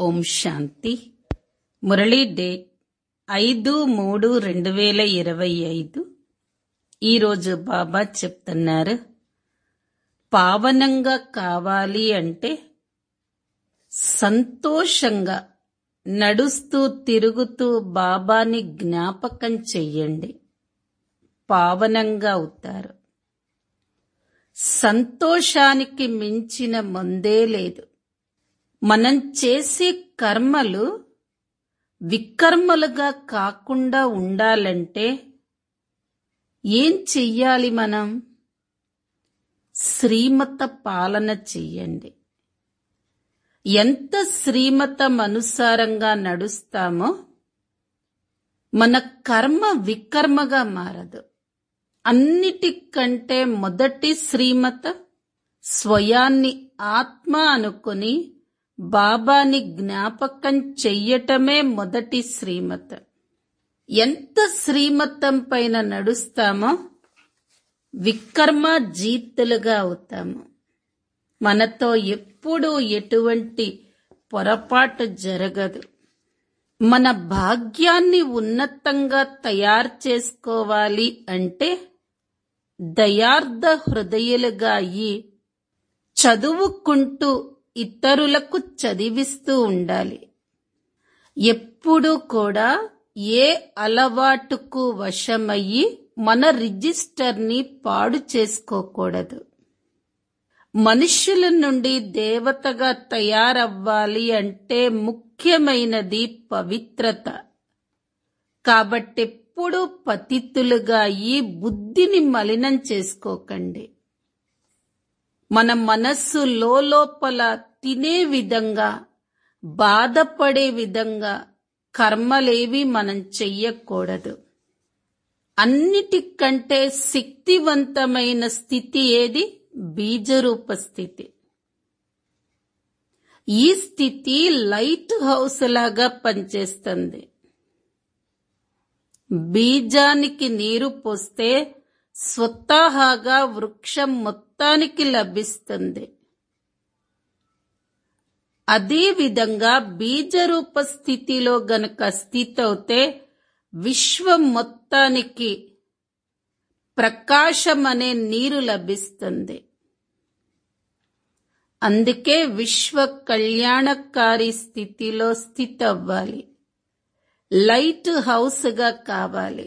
ఓం శాంతి Murali date ఐదు మూడు రెండు వేల ఇరవై ఐదు ఈరోజు బాబా చెప్తున్నారు పావనంగా కావాలి అంటే సంతోషంగా నడుస్తూ తిరుగుతూ బాబాని జ్ఞాపకం చెయ్యండి పావనంగా అవుతారు సంతోషానికి మించిన మందే లేదు మనం చేసే కర్మలు వికర్మలుగా కాకుండా ఉండాలంటే ఏం చెయ్యాలి మనం శ్రీమత పాలన చెయ్యండి ఎంత శ్రీమతం అనుసారంగా నడుస్తామో మన కర్మ వికర్మగా మారదు అన్నిటికంటే మొదటి శ్రీమత స్వయాన్ని ఆత్మ అనుకుని బాబాని జ్ఞాపకం చెయ్యటమే మొదటి శ్రీమత ఎంత శ్రీమతం పైన నడుస్తామో వికర్మ జీతులుగా అవుతాము మనతో ఎప్పుడూ ఎటువంటి పొరపాటు జరగదు మన భాగ్యాన్ని ఉన్నతంగా తయారు చేసుకోవాలి అంటే దయార్థ హృదయులుగా అయ్యి చదువుకుంటూ ఇతరులకు చదివిస్తూ ఉండాలి ఎప్పుడూ కూడా ఏ అలవాటుకు వశమయ్యి మన రిజిస్టర్ని పాడు చేసుకోకూడదు మనుషుల నుండి దేవతగా తయారవ్వాలి అంటే ముఖ్యమైనది పవిత్రత కాబట్టెప్పుడు పతితులుగా ఈ బుద్ధిని మలినం చేసుకోకండి మన మనస్సు లోపల తినే విధంగా బాధపడే విధంగా కర్మలేవి మనం చెయ్యకూడదు అన్నిటికంటే శక్తివంతమైన స్థితి ఏది బీజరూప స్థితి ఈ స్థితి లైట్ హౌస్ లాగా పనిచేస్తుంది బీజానికి నీరు పోస్తే స్వతహాగా వృక్షం మొత్తానికి లభిస్తుంది అదే విధంగా బీజరూప స్థితిలో గనక స్థితవుతే విశ్వం మొత్తానికి ప్రకాశం అనే నీరు లభిస్తుంది అందుకే విశ్వ కళ్యాణకారి స్థితిలో స్థిత అవ్వాలి లైట్ హౌస్గా కావాలి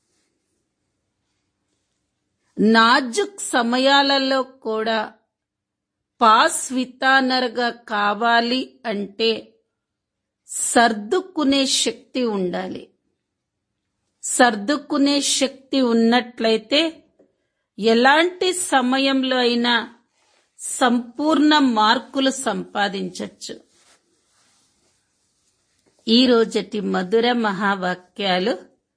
నాజుక్ సమయాలలో కూడా పాస్ వితానర్గా కావాలి అంటే సర్దుకునే శక్తి ఉండాలి సర్దుకునే శక్తి ఉన్నట్లయితే ఎలాంటి సమయంలో అయినా సంపూర్ణ మార్కులు సంపాదించవచ్చు ఈ రోజటి మధుర మహావాక్యాలు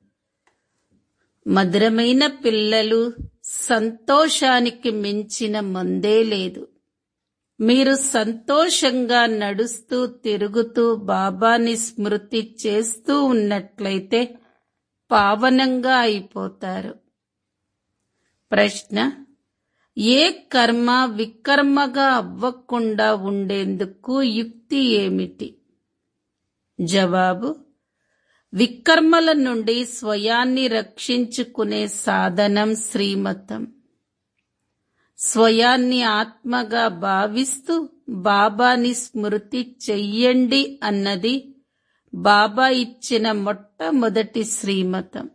మధురమైన పిల్లలు సంతోషానికి మించిన మందే లేదు మీరు సంతోషంగా నడుస్తూ తిరుగుతూ బాబాని స్మృతి చేస్తూ ఉన్నట్లయితే పావనంగా అయిపోతారు ప్రశ్న ఏ కర్మ వికర్మగా అవ్వకుండా ఉండేందుకు యుక్తి ఏమిటి జవాబు వికర్మల నుండి స్వయాన్ని రక్షించుకునే సాధనం శ్రీమతం స్వయాన్ని ఆత్మగా భావిస్తూ బాబాని స్మృతి చెయ్యండి అన్నది బాబా ఇచ్చిన మొట్టమొదటి శ్రీమతం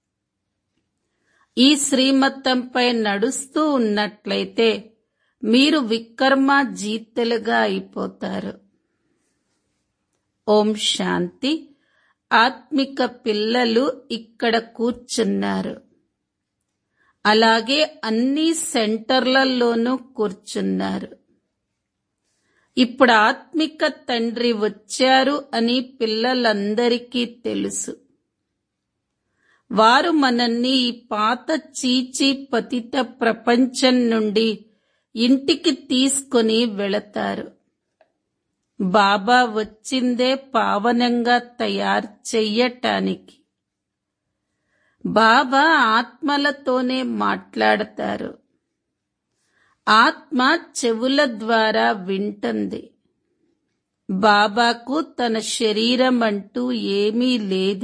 ఈ శ్రీమతంపై నడుస్తూ ఉన్నట్లయితే మీరు వికర్మ జీతులుగా అయిపోతారు ఓం శాంతి ఆత్మిక పిల్లలు ఇక్కడ కూర్చున్నారు అలాగే అన్ని సెంటర్లలోనూ కూర్చున్నారు ఇప్పుడు ఆత్మిక తండ్రి వచ్చారు అని పిల్లలందరికీ తెలుసు వారు మనల్ని ఈ పాత చీచి పతిత ప్రపంచం నుండి ఇంటికి తీసుకొని వెళతారు బాబా వచ్చిందే పావనంగా తయారు చెయ్యటానికి బాబా ఆత్మలతోనే మాట్లాడతారు ఆత్మ చెవుల ద్వారా వింటుంది బాబాకు తన శరీరం అంటూ ఏమీ లేదు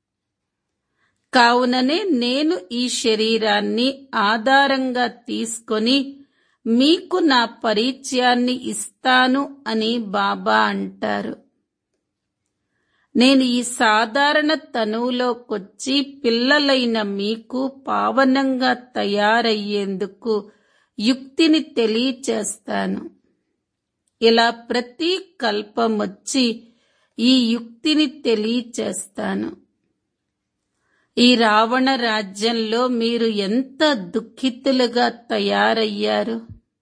కావుననే నేను ఈ శరీరాన్ని ఆధారంగా తీసుకొని మీకు నా పరిచయాన్ని ఇస్తాను అని బాబా అంటారు నేను ఈ సాధారణ తనువులోకొచ్చి పిల్లలైన మీకు పావనంగా తయారయ్యేందుకు యుక్తిని తెలియచేస్తాను ఇలా ప్రతి కల్పం వచ్చి ఈ యుక్తిని తెలియచేస్తాను ఈ రావణ రాజ్యంలో మీరు ఎంత దుఃఖితులుగా తయారయ్యారు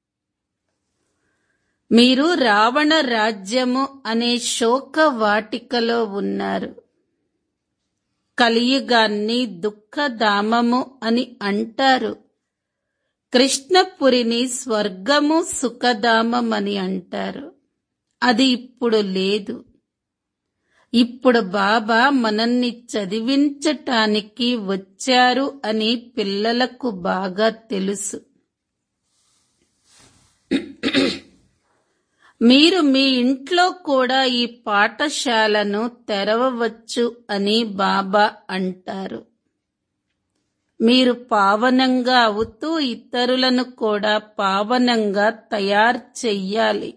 మీరు రావణ రాజ్యము అనే శోక వాటికలో ఉన్నారు కలియుగాన్ని దుఃఖధామము అని అంటారు కృష్ణపురిని స్వర్గము సుఖధామం అని అంటారు అది ఇప్పుడు లేదు ఇప్పుడు బాబా మనల్ని చదివించటానికి వచ్చారు అని పిల్లలకు బాగా తెలుసు మీరు మీ ఇంట్లో కూడా ఈ పాఠశాలను తెరవవచ్చు అని బాబా అంటారు మీరు పావనంగా అవుతూ ఇతరులను కూడా పావనంగా తయారు చెయ్యాలి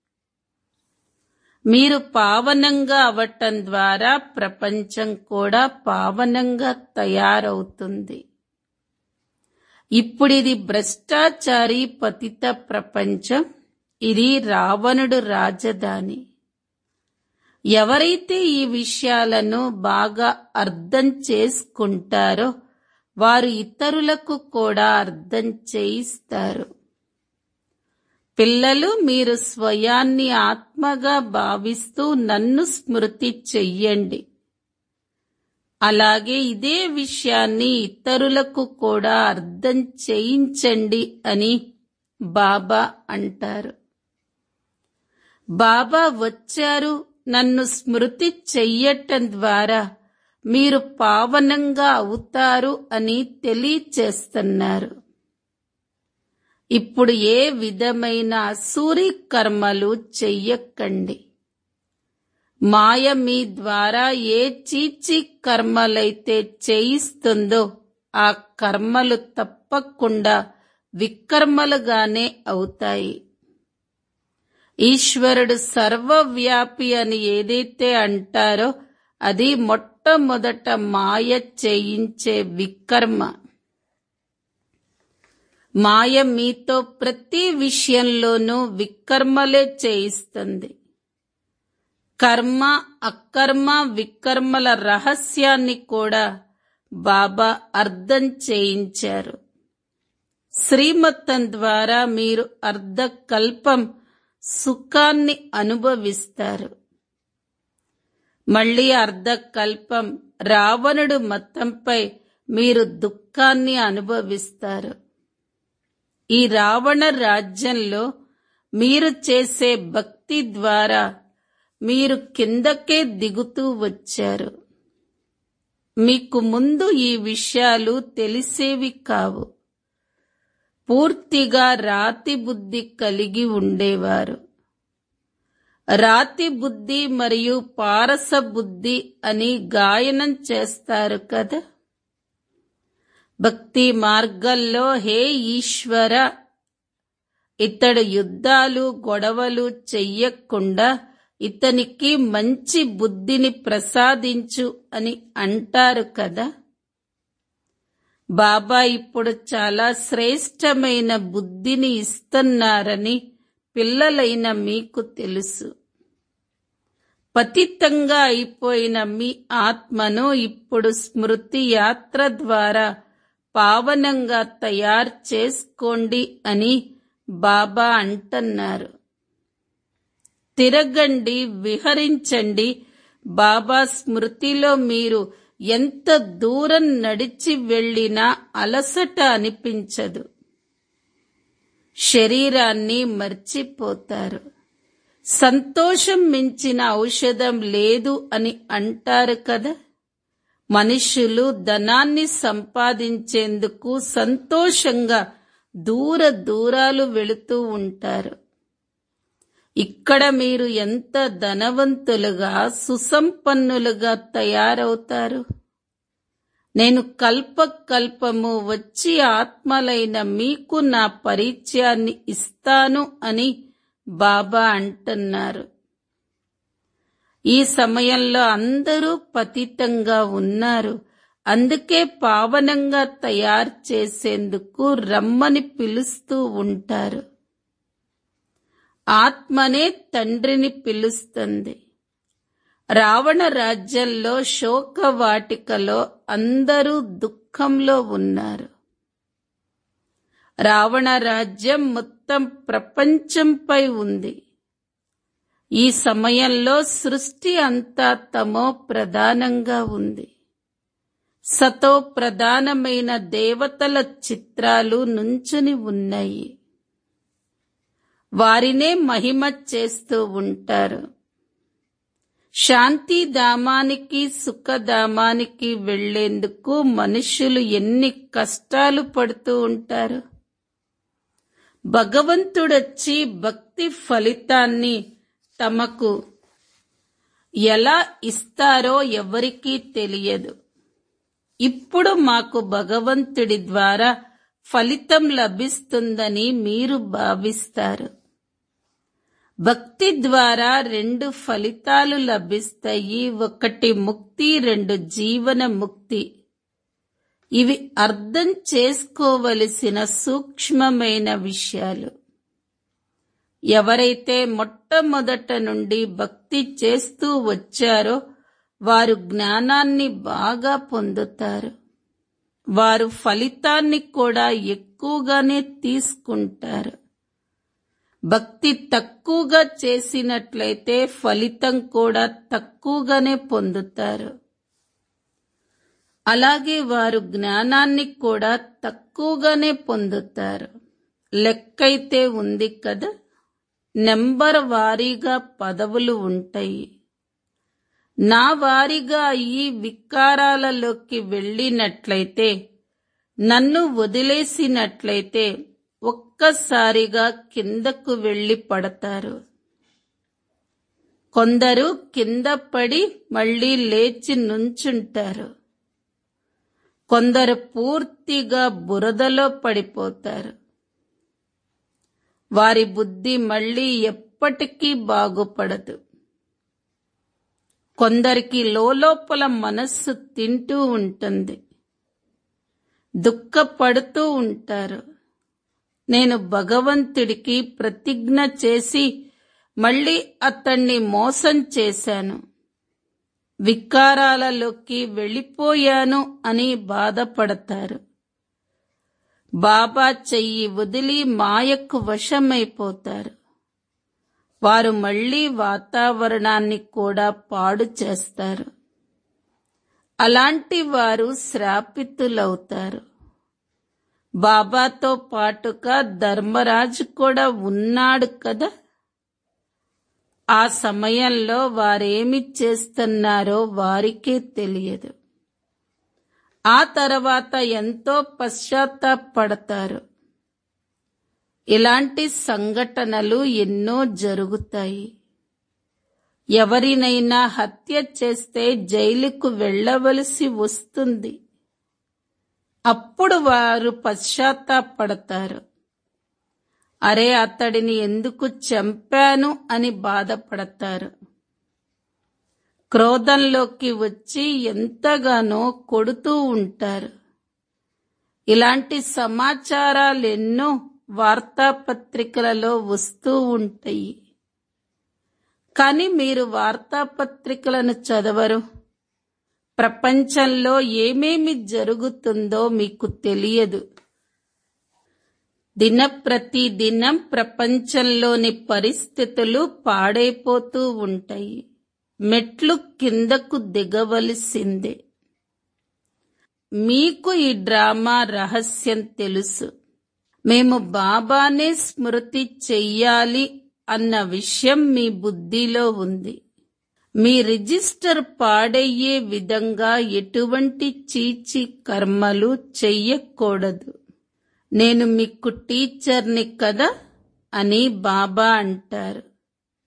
మీరు పావనంగా అవటం ద్వారా ప్రపంచం కూడా పావనంగా తయారవుతుంది ఇప్పుడిది భ్రష్టాచారి పతిత ప్రపంచం ఇది రావణుడు రాజధాని ఎవరైతే ఈ విషయాలను బాగా అర్థం చేసుకుంటారో వారు ఇతరులకు కూడా అర్థం చేయిస్తారు పిల్లలు మీరు స్వయాన్ని ఆత్మగా భావిస్తూ నన్ను స్మృతి చెయ్యండి అలాగే ఇదే విషయాన్ని ఇతరులకు కూడా అర్థం చేయించండి అని బాబా అంటారు బాబా వచ్చారు నన్ను స్మృతి చెయ్యటం ద్వారా మీరు పావనంగా అవుతారు అని తెలియచేస్తున్నారు ఇప్పుడు ఏ విధమైన అసూరి కర్మలు చెయ్యకండి మాయ మీ ద్వారా ఏ చీచి కర్మలైతే చేయిస్తుందో ఆ కర్మలు తప్పకుండా వికర్మలుగానే అవుతాయి ఈశ్వరుడు సర్వవ్యాపి అని ఏదైతే అంటారో అది మొట్టమొదట మాయ చేయించే వికర్మ మాయ మీతో ప్రతి విషయంలోనూ వికర్మలే చేయిస్తుంది కర్మ అకర్మ వికర్మల రహస్యాన్ని కూడా బాబా అర్థం చేయించారు శ్రీమతం ద్వారా మీరు అర్ధకల్పం సుఖాన్ని అనుభవిస్తారు మళ్ళీ అర్ధకల్పం రావణుడు మతంపై మీరు దుఃఖాన్ని అనుభవిస్తారు ఈ రావణ రాజ్యంలో మీరు చేసే భక్తి ద్వారా మీరు కిందకే దిగుతూ వచ్చారు మీకు ముందు ఈ విషయాలు తెలిసేవి కావు పూర్తిగా రాతి బుద్ధి కలిగి ఉండేవారు రాతి బుద్ధి మరియు పారస బుద్ధి అని గాయనం చేస్తారు కదా భక్తి మార్గంలో హే ఈశ్వర ఇతడు యుద్ధాలు గొడవలు చెయ్యకుండా ఇతనికి మంచి బుద్ధిని ప్రసాదించు అని అంటారు కదా బాబా ఇప్పుడు చాలా శ్రేష్టమైన బుద్ధిని ఇస్తున్నారని పిల్లలైన మీకు తెలుసు పతితంగా అయిపోయిన మీ ఆత్మను ఇప్పుడు స్మృతి యాత్ర ద్వారా పావనంగా తయారు చేసుకోండి అని బాబా అంటున్నారు తిరగండి విహరించండి బాబా స్మృతిలో మీరు ఎంత దూరం నడిచి వెళ్ళినా అలసట అనిపించదు శరీరాన్ని మర్చిపోతారు సంతోషం మించిన ఔషధం లేదు అని అంటారు కదా మనుషులు ధనాన్ని సంపాదించేందుకు సంతోషంగా దూర దూరాలు వెళుతూ ఉంటారు ఇక్కడ మీరు ఎంత ధనవంతులుగా సుసంపన్నులుగా తయారవుతారు నేను కల్ప కల్పము వచ్చి ఆత్మలైన మీకు నా పరిచయాన్ని ఇస్తాను అని బాబా అంటున్నారు ఈ సమయంలో అందరూ పతితంగా ఉన్నారు అందుకే పావనంగా తయారు చేసేందుకు రమ్మని పిలుస్తూ ఉంటారు ఆత్మనే తండ్రిని పిలుస్తుంది రావణ రాజ్యంలో శోక వాటికలో అందరూ దుఃఖంలో ఉన్నారు రావణ రాజ్యం మొత్తం ప్రపంచంపై ఉంది ఈ సమయంలో సృష్టి అంతా తమో ప్రధానంగా ఉంది సతో ప్రధానమైన దేవతల చిత్రాలు నుంచుని ఉన్నాయి వారినే మహిమ చేస్తూ ఉంటారు శాంతిధామానికి సుఖధామానికి వెళ్లేందుకు మనుషులు ఎన్ని కష్టాలు పడుతూ ఉంటారు భగవంతుడొచ్చి భక్తి ఫలితాన్ని తమకు ఎలా ఇస్తారో ఎవరికీ తెలియదు ఇప్పుడు మాకు భగవంతుడి ద్వారా ఫలితం లభిస్తుందని మీరు భావిస్తారు భక్తి ద్వారా రెండు ఫలితాలు లభిస్తాయి ఒకటి ముక్తి రెండు జీవన ముక్తి ఇవి అర్థం చేసుకోవలసిన సూక్ష్మమైన విషయాలు ఎవరైతే మొట్టమొదట నుండి భక్తి చేస్తూ వచ్చారో వారు జ్ఞానాన్ని బాగా పొందుతారు వారు ఫలితాన్ని కూడా ఎక్కువగానే తీసుకుంటారు భక్తి తక్కువగా చేసినట్లయితే ఫలితం కూడా తక్కువగానే పొందుతారు అలాగే వారు జ్ఞానాన్ని కూడా తక్కువగానే పొందుతారు లెక్కైతే ఉంది కదా నెంబర్ వారీగా పదవులు ఉంటాయి నా వారిగా ఈ వికారాలలోకి వెళ్ళినట్లయితే నన్ను వదిలేసినట్లయితే ఒక్కసారిగా కిందకు వెళ్లి పడతారు కొందరు కింద పడి మళ్ళీ లేచి నుంచుంటారు కొందరు పూర్తిగా బురదలో పడిపోతారు వారి బుద్ధి మళ్ళీ ఎప్పటికీ బాగుపడదు కొందరికి లోపల మనస్సు తింటూ ఉంటుంది దుఃఖపడుతూ ఉంటారు నేను భగవంతుడికి ప్రతిజ్ఞ చేసి మళ్ళీ అతన్ని మోసం చేశాను వికారాలలోకి వెళ్ళిపోయాను అని బాధపడతారు బాబా చెయ్యి వదిలి మాయకు వశమైపోతారు వారు మళ్ళీ వాతావరణాన్ని కూడా పాడు చేస్తారు అలాంటి వారు శ్రాపితులవుతారు బాబాతో పాటుగా ధర్మరాజు కూడా ఉన్నాడు కదా ఆ సమయంలో వారేమి చేస్తున్నారో వారికే తెలియదు ఆ తర్వాత ఎంతో పశ్చాత్తాపడతారు ఇలాంటి సంఘటనలు ఎన్నో జరుగుతాయి ఎవరినైనా హత్య చేస్తే జైలుకు వెళ్ళవలసి వస్తుంది అప్పుడు వారు పశ్చాత్తాపడతారు అరే అతడిని ఎందుకు చంపాను అని బాధపడతారు క్రోధంలోకి వచ్చి ఎంతగానో కొడుతూ ఉంటారు ఇలాంటి సమాచారాలు ఎన్నో వార్తాపత్రికలలో వస్తూ ఉంటాయి కానీ మీరు వార్తాపత్రికలను చదవరు ప్రపంచంలో ఏమేమి జరుగుతుందో మీకు తెలియదు దినప్రతి దినం ప్రపంచంలోని పరిస్థితులు పాడైపోతూ ఉంటాయి మెట్లు కిందకు దిగవలసిందే మీకు ఈ డ్రామా రహస్యం తెలుసు మేము బాబానే స్మృతి చెయ్యాలి అన్న విషయం మీ బుద్ధిలో ఉంది మీ రిజిస్టర్ పాడయ్యే విధంగా ఎటువంటి చీచి కర్మలు చెయ్యకూడదు నేను మీకు టీచర్ని కదా అని బాబా అంటారు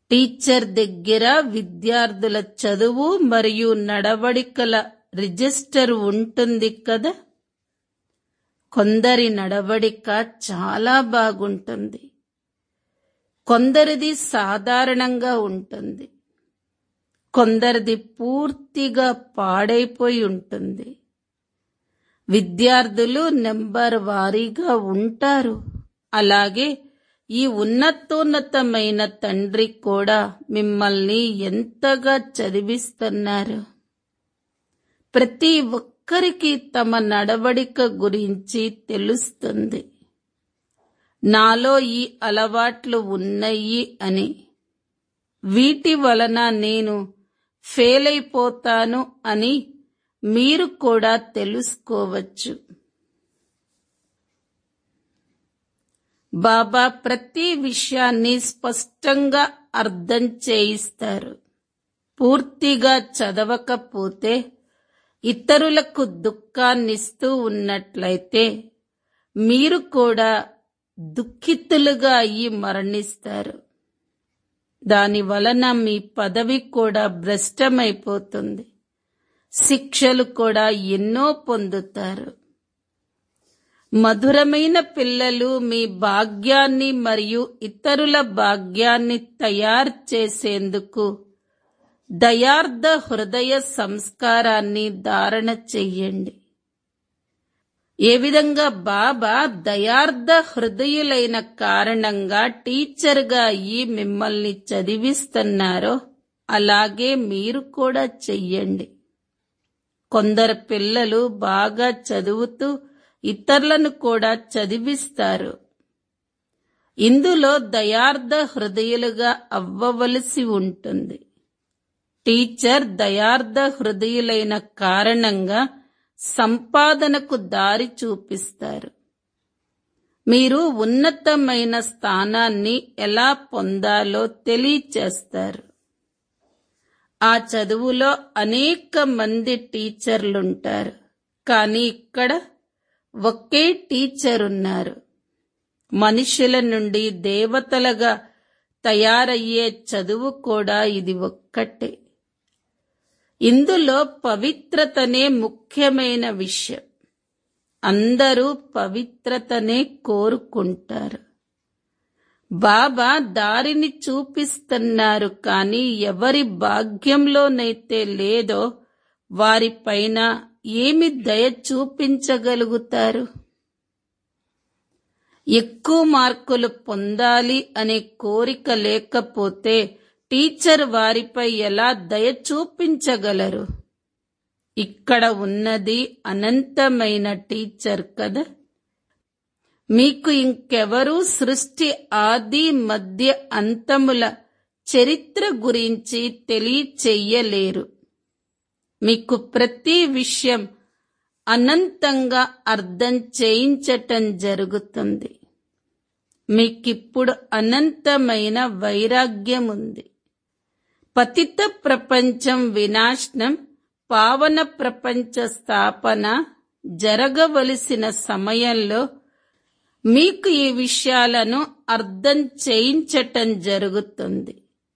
టీచర్ దగ్గర విద్యార్థుల చదువు మరియు నడవడికల రిజిస్టర్ ఉంటుంది కదా కొందరి నడవడిక చాలా బాగుంటుంది కొందరిది సాధారణంగా ఉంటుంది కొందరిది పూర్తిగా పాడైపోయి ఉంటుంది విద్యార్థులు నెంబర్ వారీగా ఉంటారు అలాగే ఈ ఉన్నతోన్నతమైన తండ్రి కూడా మిమ్మల్ని ఎంతగా చదివిస్తున్నారు ప్రతి ఒక్కరికి తమ నడవడిక గురించి తెలుస్తుంది నాలో ఈ అలవాట్లు ఉన్నాయి అని వీటి వలన నేను ఫెయిల్ అయిపోతాను అని మీరు కూడా తెలుసుకోవచ్చు బాబా ప్రతి విషయాన్ని స్పష్టంగా అర్థం చేయిస్తారు పూర్తిగా చదవకపోతే ఇతరులకు దుఃఖాన్నిస్తూ ఉన్నట్లయితే మీరు కూడా దుఃఖితులుగా అయ్యి మరణిస్తారు దాని వలన మీ పదవి కూడా భ్రష్టమైపోతుంది శిక్షలు కూడా ఎన్నో పొందుతారు మధురమైన పిల్లలు మీ భాగ్యాన్ని మరియు ఇతరుల భాగ్యాన్ని తయారు చేసేందుకు దయార్థ హృదయ సంస్కారాన్ని ధారణ చెయ్యండి ఏ విధంగా బాబా దయార్థ హృదయులైన కారణంగా టీచర్గా అయ్యి మిమ్మల్ని చదివిస్తున్నారో అలాగే మీరు కూడా చెయ్యండి కొందరు పిల్లలు బాగా చదువుతూ ఇతరులను కూడా చదివిస్తారు ఇందులో దయార్థ హృదయులుగా అవ్వవలసి ఉంటుంది టీచర్ దయార్థ హృదయులైన కారణంగా సంపాదనకు దారి చూపిస్తారు మీరు ఉన్నతమైన స్థానాన్ని ఎలా పొందాలో తెలియచేస్తారు ఆ చదువులో అనేక మంది టీచర్లుంటారు కానీ ఇక్కడ ఒకే టీచర్ ఉన్నారు మనుషుల నుండి దేవతలుగా తయారయ్యే చదువు కూడా ఇది ఒక్కటే ఇందులో పవిత్రతనే ముఖ్యమైన విషయం అందరూ పవిత్రతనే కోరుకుంటారు బాబా దారిని చూపిస్తున్నారు కానీ ఎవరి భాగ్యంలోనైతే లేదో వారిపైన ఏమి దయ చూపించగలుగుతారు ఎక్కువ మార్కులు పొందాలి అనే కోరిక లేకపోతే టీచర్ వారిపై ఎలా దయ చూపించగలరు ఇక్కడ ఉన్నది అనంతమైన టీచర్ కదా మీకు ఇంకెవరూ సృష్టి ఆది మధ్య అంతముల చరిత్ర గురించి తెలియచెయ్యలేరు మీకు ప్రతి విషయం అనంతంగా అర్థం చేయించటం జరుగుతుంది మీకిప్పుడు అనంతమైన వైరాగ్యం ఉంది పతిత ప్రపంచం వినాశనం పావన ప్రపంచ స్థాపన జరగవలసిన సమయంలో మీకు ఈ విషయాలను అర్థం చేయించటం జరుగుతుంది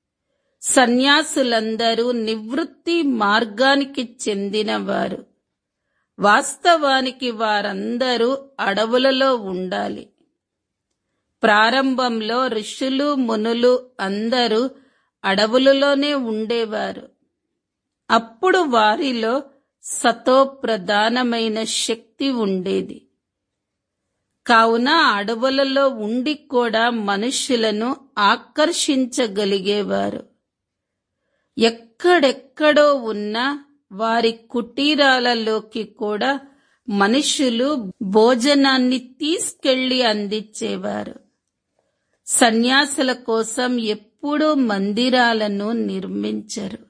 సన్యాసులందరూ నివృత్తి మార్గానికి చెందినవారు వాస్తవానికి వారందరూ అడవులలో ఉండాలి ప్రారంభంలో ఋషులు మునులు అందరూ అడవులలోనే ఉండేవారు అప్పుడు వారిలో సతో ప్రధానమైన శక్తి ఉండేది కావున అడవులలో ఉండి కూడా మనుషులను ఆకర్షించగలిగేవారు ఎక్కడెక్కడో ఉన్న వారి కుటీరాలలోకి కూడా మనుషులు భోజనాన్ని తీసుకెళ్లి అందించేవారు సన్యాసుల కోసం ఎప్పుడూ మందిరాలను నిర్మించరు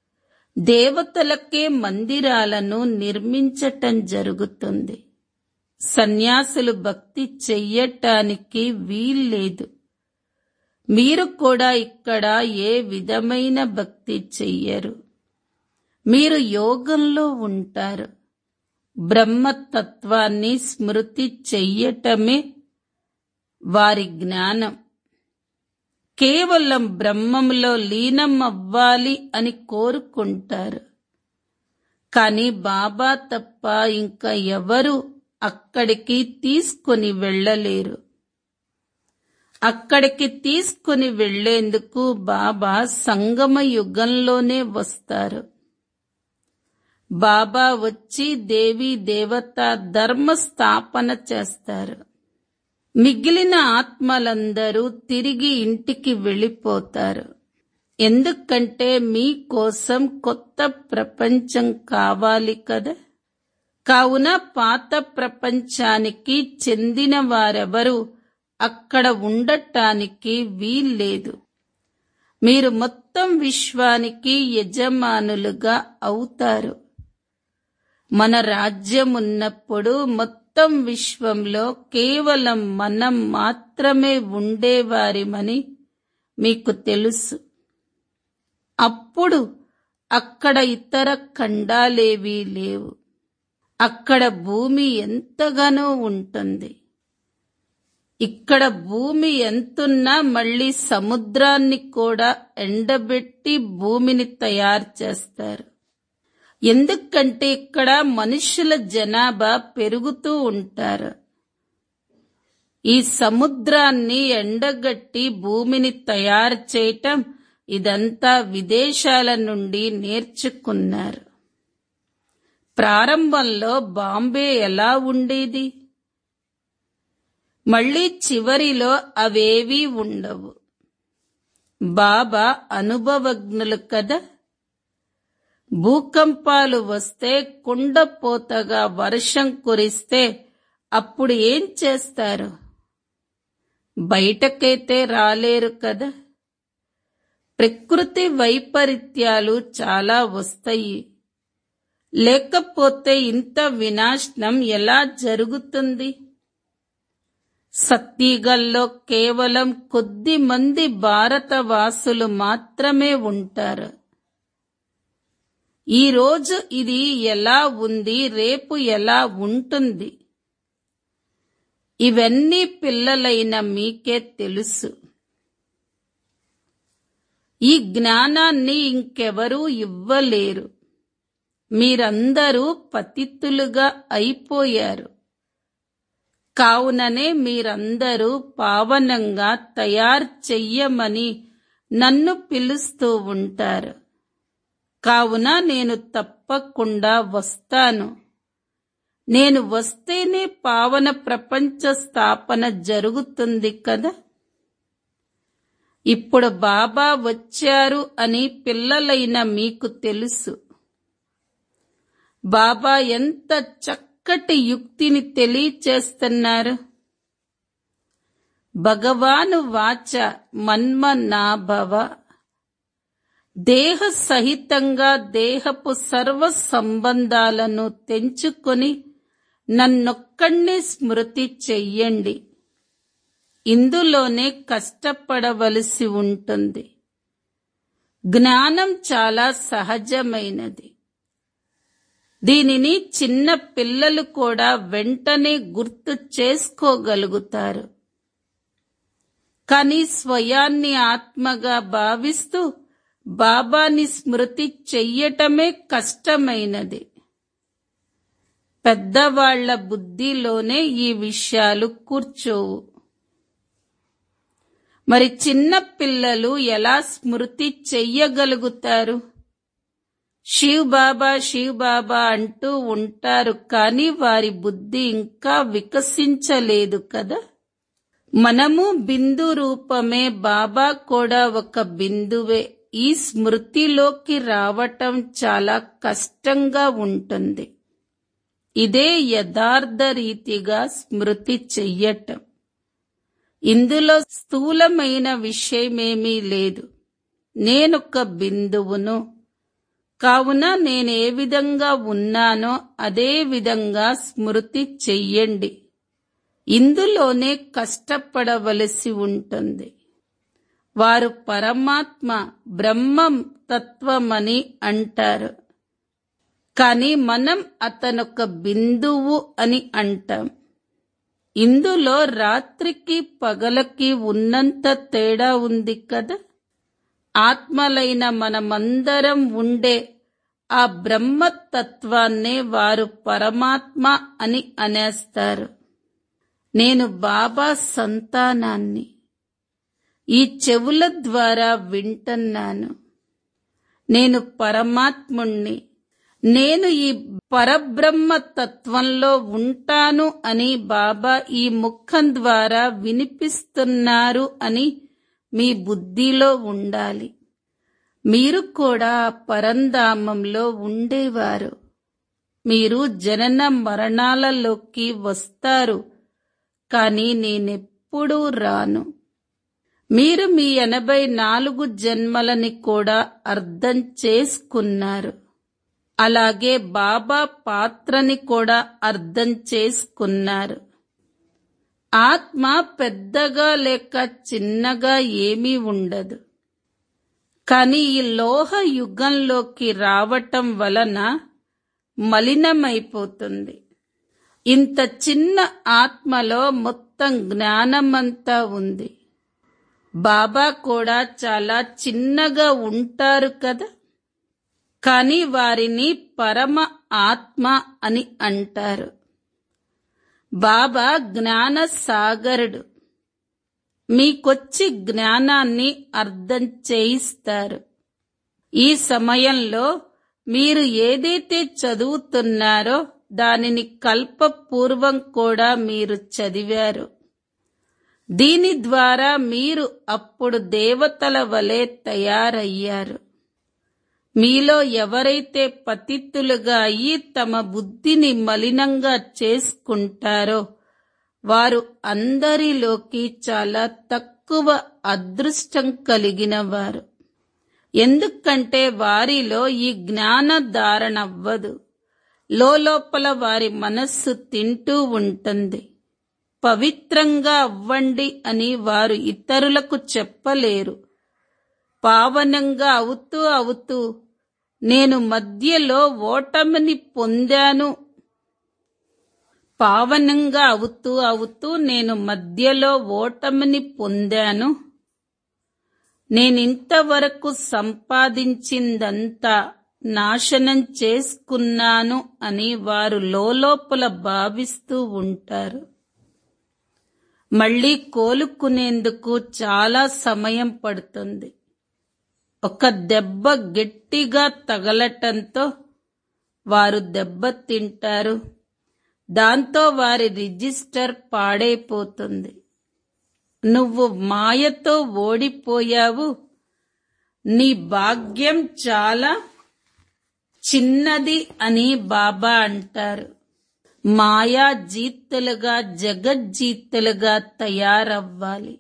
దేవతలకే మందిరాలను నిర్మించటం జరుగుతుంది సన్యాసులు భక్తి చెయ్యటానికి వీల్లేదు మీరు కూడా ఇక్కడ ఏ విధమైన భక్తి చెయ్యరు మీరు యోగంలో ఉంటారు బ్రహ్మతత్వాన్ని స్మృతి చెయ్యటమే వారి జ్ఞానం కేవలం బ్రహ్మంలో లీనం అవ్వాలి అని కోరుకుంటారు కానీ బాబా తప్ప ఇంకా ఎవరు అక్కడికి తీసుకొని వెళ్ళలేరు అక్కడికి తీసుకుని వెళ్లేందుకు బాబా సంగమ యుగంలోనే వస్తారు బాబా వచ్చి దేవీ దేవత ధర్మ స్థాపన చేస్తారు మిగిలిన ఆత్మలందరూ తిరిగి ఇంటికి వెళ్ళిపోతారు ఎందుకంటే మీకోసం కొత్త ప్రపంచం కావాలి కదా కావున పాత ప్రపంచానికి చెందిన వారెవరు అక్కడ ఉండటానికి వీల్లేదు మీరు మొత్తం విశ్వానికి యజమానులుగా అవుతారు మన రాజ్యం ఉన్నప్పుడు మొత్తం విశ్వంలో కేవలం మనం మాత్రమే ఉండేవారిమని మీకు తెలుసు అప్పుడు అక్కడ ఇతర ఖండాలేవీ లేవు అక్కడ భూమి ఎంతగానో ఉంటుంది ఇక్కడ భూమి ఎంతున్నా మళ్ళీ సముద్రాన్ని కూడా ఎండబెట్టి భూమిని తయారు చేస్తారు ఎందుకంటే ఇక్కడ మనుషుల జనాభా పెరుగుతూ ఉంటారు ఈ సముద్రాన్ని ఎండగట్టి భూమిని తయారు చేయటం ఇదంతా విదేశాల నుండి నేర్చుకున్నారు ప్రారంభంలో బాంబే ఎలా ఉండేది మళ్ళీ చివరిలో అవేవీ ఉండవు బాబా అనుభవజ్ఞులు కదా భూకంపాలు వస్తే కుండపోతగా వర్షం కురిస్తే అప్పుడు ఏం చేస్తారు బయటకైతే రాలేరు కదా ప్రకృతి వైపరీత్యాలు చాలా వస్తాయి లేకపోతే ఇంత వినాశనం ఎలా జరుగుతుంది సత్తీగల్లో కేవలం కొద్ది మంది భారతవాసులు మాత్రమే ఉంటారు ఈ రోజు ఇది ఎలా ఉంది రేపు ఎలా ఉంటుంది ఇవన్నీ పిల్లలైన మీకే తెలుసు ఈ జ్ఞానాన్ని ఇంకెవరూ ఇవ్వలేరు మీరందరూ పతితులుగా అయిపోయారు కావుననే మీరందరూ పావనంగా తయారు చెయ్యమని నన్ను పిలుస్తూ ఉంటారు కావున నేను తప్పకుండా వస్తాను నేను వస్తేనే పావన ప్రపంచ స్థాపన జరుగుతుంది కదా ఇప్పుడు బాబా వచ్చారు అని పిల్లలైన మీకు తెలుసు బాబా ఎంత చక్కటి యుక్తిని తెలియచేస్తున్నారు భగవాను వాచ మన్మనాభవ దేహ సహితంగా దేహపు సర్వ సంబంధాలను తెంచుకొని నన్నొక్కడినే స్మృతి చెయ్యండి ఇందులోనే కష్టపడవలసి ఉంటుంది జ్ఞానం చాలా సహజమైనది దీనిని చిన్న పిల్లలు కూడా వెంటనే గుర్తు చేసుకోగలుగుతారు కానీ స్వయాన్ని ఆత్మగా భావిస్తూ బాబాని స్మృతి చెయ్యటమే కష్టమైనది పెద్దవాళ్ల బుద్ధిలోనే ఈ విషయాలు కూర్చోవు మరి చిన్న పిల్లలు ఎలా స్మృతి చెయ్యగలుగుతారు శివ్ బాబా శివ్ బాబా అంటూ ఉంటారు కానీ వారి బుద్ధి ఇంకా వికసించలేదు కదా మనము బిందు రూపమే బాబా కూడా ఒక బిందువే ఈ స్మృతిలోకి రావటం చాలా కష్టంగా ఉంటుంది ఇదే యథార్థ రీతిగా స్మృతి చెయ్యటం ఇందులో స్థూలమైన విషయమేమీ లేదు నేనొక బిందువును కావున నేను ఏ విధంగా ఉన్నానో అదే విధంగా స్మృతి చెయ్యండి ఇందులోనే కష్టపడవలసి ఉంటుంది వారు పరమాత్మ బ్రహ్మం తత్వమని అంటారు కానీ మనం అతనొక బిందువు అని అంటాం ఇందులో రాత్రికి పగలకి ఉన్నంత తేడా ఉంది కదా ఆత్మలైన మనమందరం ఉండే ఆ బ్రహ్మతత్వాన్నే వారు పరమాత్మ అని అనేస్తారు నేను బాబా సంతానాన్ని ఈ చెవుల ద్వారా వింటున్నాను నేను పరమాత్ముణ్ణి నేను ఈ పరబ్రహ్మ తత్వంలో ఉంటాను అని బాబా ఈ ముఖం ద్వారా వినిపిస్తున్నారు అని మీ బుద్ధిలో ఉండాలి మీరు కూడా ఆ పరంధామంలో ఉండేవారు మీరు జనన మరణాలలోకి వస్తారు కానీ నేనెప్పుడూ రాను మీరు మీ ఎనభై నాలుగు జన్మలని కూడా అర్థం చేసుకున్నారు అలాగే బాబా పాత్రని కూడా అర్థం చేసుకున్నారు ఆత్మ పెద్దగా లేక చిన్నగా ఏమీ ఉండదు కానీ ఈ లోహ యుగంలోకి రావటం వలన మలినమైపోతుంది ఇంత చిన్న ఆత్మలో మొత్తం జ్ఞానమంతా ఉంది బాబా కూడా చాలా చిన్నగా ఉంటారు కదా కానీ వారిని పరమ ఆత్మ అని అంటారు బాబా జ్ఞాన సాగరుడు మీకొచ్చి జ్ఞానాన్ని అర్థం చేయిస్తారు ఈ సమయంలో మీరు ఏదైతే చదువుతున్నారో దానిని కల్పపూర్వం కూడా మీరు చదివారు దీని ద్వారా మీరు అప్పుడు దేవతల వలె తయారయ్యారు మీలో ఎవరైతే పతిత్తులుగా అయ్యి తమ బుద్ధిని మలినంగా చేసుకుంటారో వారు అందరిలోకి చాలా తక్కువ అదృష్టం కలిగిన వారు ఎందుకంటే వారిలో ఈ జ్ఞాన ధారణ అవ్వదు లోపల వారి మనస్సు తింటూ ఉంటుంది పవిత్రంగా అవ్వండి అని వారు ఇతరులకు చెప్పలేరు పావనంగా అవుతూ అవుతూ నేను మధ్యలో ఓటమిని పొందాను పావనంగా అవుతూ అవుతూ నేను మధ్యలో ఓటమిని పొందాను నేనింతవరకు సంపాదించిందంతా నాశనం చేసుకున్నాను అని వారు లోపల భావిస్తూ ఉంటారు మళ్ళీ కోలుకునేందుకు చాలా సమయం పడుతుంది ఒక దెబ్బ గట్టిగా తగలటంతో వారు దెబ్బ తింటారు దాంతో వారి రిజిస్టర్ పాడైపోతుంది నువ్వు మాయతో ఓడిపోయావు నీ భాగ్యం చాలా చిన్నది అని బాబా అంటారు మాయా జీతులుగా జగజ్జీతులుగా తయారవ్వాలి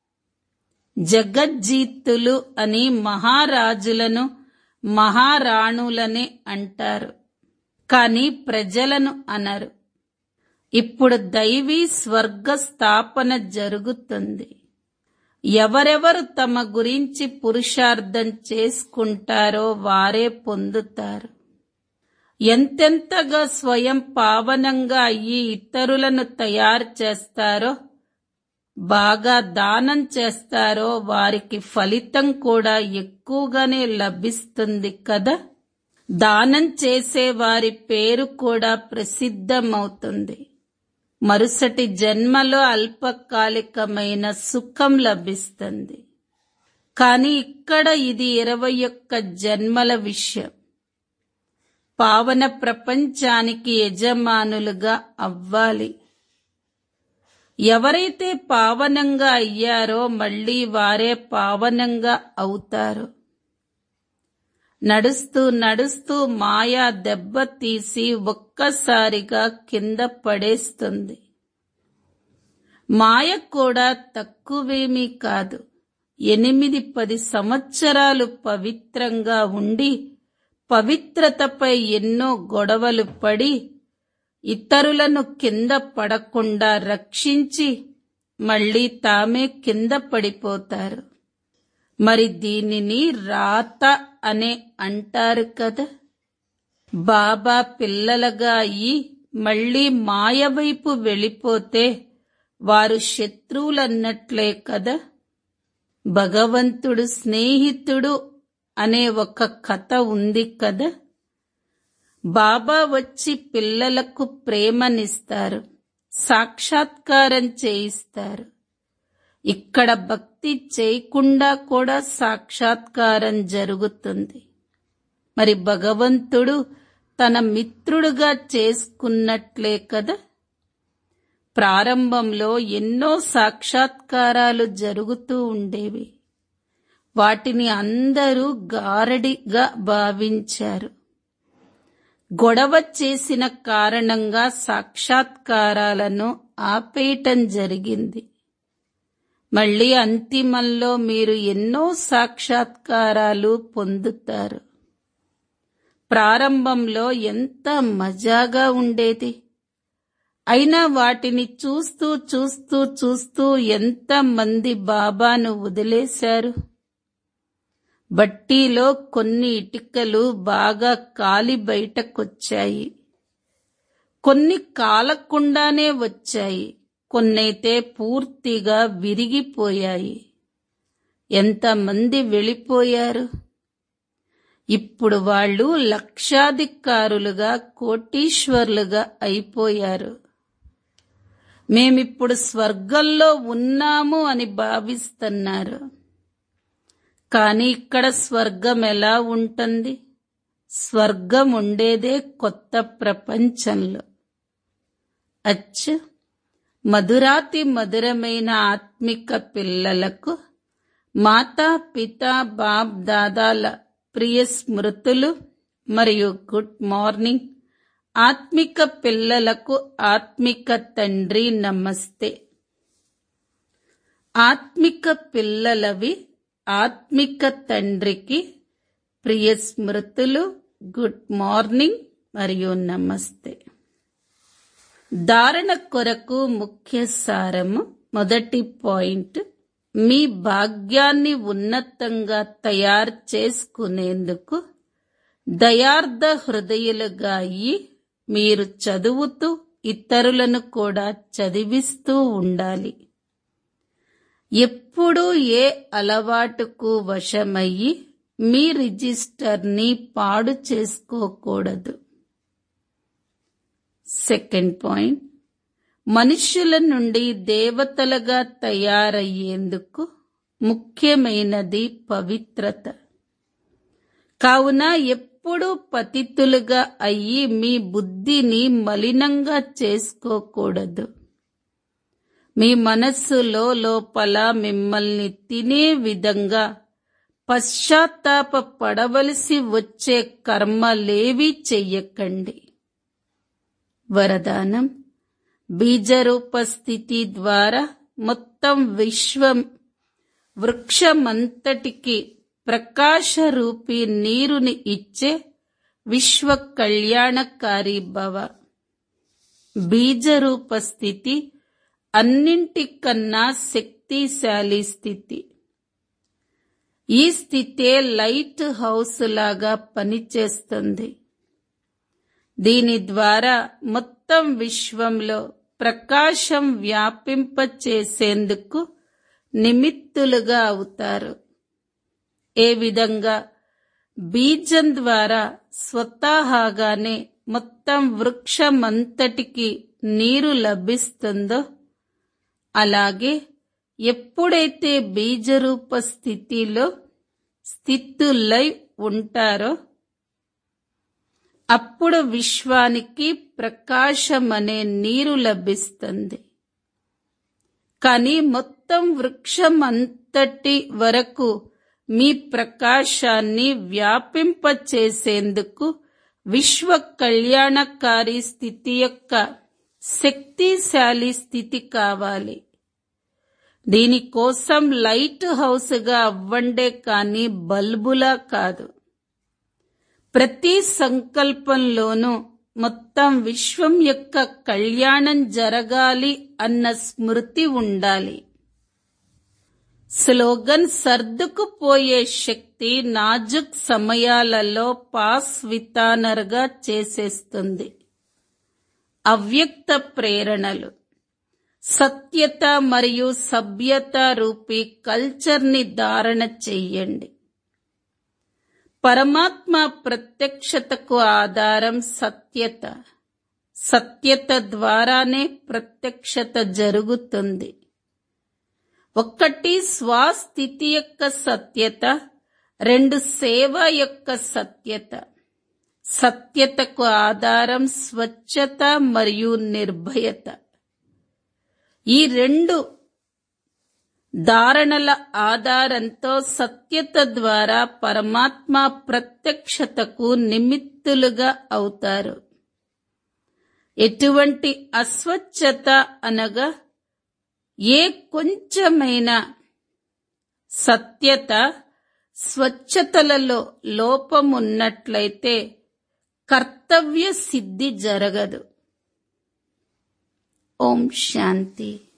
జగజ్జీతులు అని మహారాజులను మహారాణులని అంటారు కానీ ప్రజలను అనరు ఇప్పుడు దైవీ స్వర్గ స్థాపన జరుగుతుంది ఎవరెవరు తమ గురించి పురుషార్థం చేసుకుంటారో వారే పొందుతారు ఎంతెంతగా స్వయం పావనంగా అయ్యి ఇతరులను తయారు చేస్తారో బాగా దానం చేస్తారో వారికి ఫలితం కూడా ఎక్కువగానే లభిస్తుంది కదా దానం చేసే వారి పేరు కూడా ప్రసిద్ధమవుతుంది మరుసటి జన్మలో అల్పకాలికమైన సుఖం లభిస్తుంది కానీ ఇక్కడ ఇది ఇరవై ఒక్క జన్మల విషయం పావన ప్రపంచానికి యజమానులుగా అవ్వాలి ఎవరైతే పావనంగా అయ్యారో మళ్ళీ వారే పావనంగా అవుతారు నడుస్తూ నడుస్తూ మాయా దెబ్బ తీసి ఒక్కసారిగా కింద పడేస్తుంది మాయ కూడా తక్కువేమీ కాదు ఎనిమిది పది సంవత్సరాలు పవిత్రంగా ఉండి పవిత్రతపై ఎన్నో గొడవలు పడి ఇతరులను కింద పడకుండా రక్షించి మళ్ళీ తామే కింద పడిపోతారు మరి దీనిని రాత అనే అంటారు కదా బాబా పిల్లలుగా అయి మళ్ళీ మాయ వైపు వెళ్ళిపోతే వారు శత్రువులన్నట్లే కదా భగవంతుడు స్నేహితుడు అనే ఒక కథ ఉంది కదా బాబా వచ్చి పిల్లలకు ప్రేమనిస్తారు సాక్షాత్కారం చేయిస్తారు ఇక్కడ భక్తి చేయకుండా కూడా సాక్షాత్కారం జరుగుతుంది మరి భగవంతుడు తన మిత్రుడుగా చేసుకున్నట్లే కదా ప్రారంభంలో ఎన్నో సాక్షాత్కారాలు జరుగుతూ ఉండేవి వాటిని అందరూ గారడిగా భావించారు గొడవ చేసిన కారణంగా సాక్షాత్కారాలను ఆపేయటం జరిగింది మళ్ళీ అంతిమంలో మీరు ఎన్నో సాక్షాత్కారాలు పొందుతారు ప్రారంభంలో ఎంత మజాగా ఉండేది అయినా వాటిని చూస్తూ చూస్తూ చూస్తూ ఎంత మంది బాబాను వదిలేశారు బట్టీలో కొన్ని ఇటుకలు బాగా కాలి బయటకొచ్చాయి కొన్ని కాలకుండానే వచ్చాయి కొన్నైతే పూర్తిగా విరిగిపోయాయి ఎంతమంది వెళ్ళిపోయారు ఇప్పుడు వాళ్ళు లక్షాధికారులుగా కోటీశ్వర్లుగా అయిపోయారు మేమిప్పుడు స్వర్గంలో ఉన్నాము అని భావిస్తున్నారు కానీ ఇక్కడ స్వర్గం ఎలా ఉంటుంది స్వర్గం ఉండేదే కొత్త ప్రపంచంలో అచ్చ మధురాతి మధురమైన ఆత్మిక పిల్లలకు మాతా పిత బాప్ దాదాల ప్రియ స్మృతులు మరియు గుడ్ మార్నింగ్ ఆత్మిక పిల్లలకు ఆత్మిక తండ్రి నమస్తే ఆత్మిక పిల్లలవి ఆత్మిక తండ్రికి ప్రియ స్మృతులు గుడ్ మార్నింగ్ మరియు నమస్తే ధారణ కొరకు ముఖ్య సారము మొదటి పాయింట్ మీ భాగ్యాన్ని ఉన్నతంగా తయారు చేసుకునేందుకు దయార్థ హృదయులుగా అయ్యి మీరు చదువుతూ ఇతరులను కూడా చదివిస్తూ ఉండాలి ఎప్పుడూ ఏ అలవాటుకు వశమయ్యి మీ రిజిస్టర్ని పాడు చేసుకోకూడదు సెకండ్ పాయింట్ మనుష్యుల నుండి దేవతలుగా తయారయ్యేందుకు ముఖ్యమైనది పవిత్రత కావున ఎప్పుడూ పతితులుగా అయ్యి మీ బుద్ధిని మలినంగా చేసుకోకూడదు మీ మనస్సులో లోపల మిమ్మల్ని తినే విధంగా పశ్చాత్తాప పడవలసి వచ్చే కర్మలేవీ చెయ్యకండి వరదానం బీజరూప స్థితి ద్వారా మొత్తం విశ్వం వృక్షమంతటికి ప్రకాశరూపి నీరుని ఇచ్చే విశ్వ కళ్యాణకారి భవ బీజరూప స్థితి అన్నింటికన్నా శక్తిశాలి స్థితి ఈ స్థితే లైట్ హౌస్ లాగా పనిచేస్తుంది దీని ద్వారా మొత్తం విశ్వంలో ప్రకాశం వ్యాపింపచేసేందుకు నిమిత్తులుగా అవుతారు ఏ విధంగా బీజం ద్వారా స్వతహాగానే మొత్తం వృక్షమంతటికి నీరు లభిస్తుందో అలాగే ఎప్పుడైతే బీజరూప స్థితిలో స్థితులై ఉంటారో అప్పుడు విశ్వానికి ప్రకాశం అనే నీరు లభిస్తుంది కానీ మొత్తం వృక్షం అంతటి వరకు మీ ప్రకాశాన్ని వ్యాపింపచేసేందుకు విశ్వ కళ్యాణకారి స్థితి యొక్క శక్తిశాలి స్థితి కావాలి దీనికోసం లైట్ హౌస్గా అవ్వండే కానీ బల్బులా కాదు ప్రతి సంకల్పంలోనూ మొత్తం విశ్వం యొక్క కళ్యాణం జరగాలి అన్న స్మృతి ఉండాలి స్లోగన్ సర్దుకుపోయే శక్తి నాజుక్ సమయాలలో పాస్ వితానర్గా చేసేస్తుంది అవ్యక్త ప్రేరణలు సత్యత మరియు సభ్యత రూపీ కల్చర్ని ధారణ చెయ్యండి పరమాత్మ ప్రత్యక్షతకు ఆధారం సత్యత సత్యత ద్వారానే ప్రత్యక్షత జరుగుతుంది ఒక్కటి స్వస్థితి యొక్క సత్యత రెండు సేవ యొక్క సత్యత సత్యతకు ఆధారం స్వచ్ఛత మరియు నిర్భయత ఈ రెండు ధారణల ఆధారంతో సత్యత ద్వారా పరమాత్మ ప్రత్యక్షతకు నిమిత్తులుగా అవుతారు ఎటువంటి అస్వచ్ఛత అనగా ఏ కొంచెమైన సత్యత స్వచ్ఛతలలో లోపమున్నట్లయితే కర్తవ్య సిద్ధి జరగదు ఓం శాంతి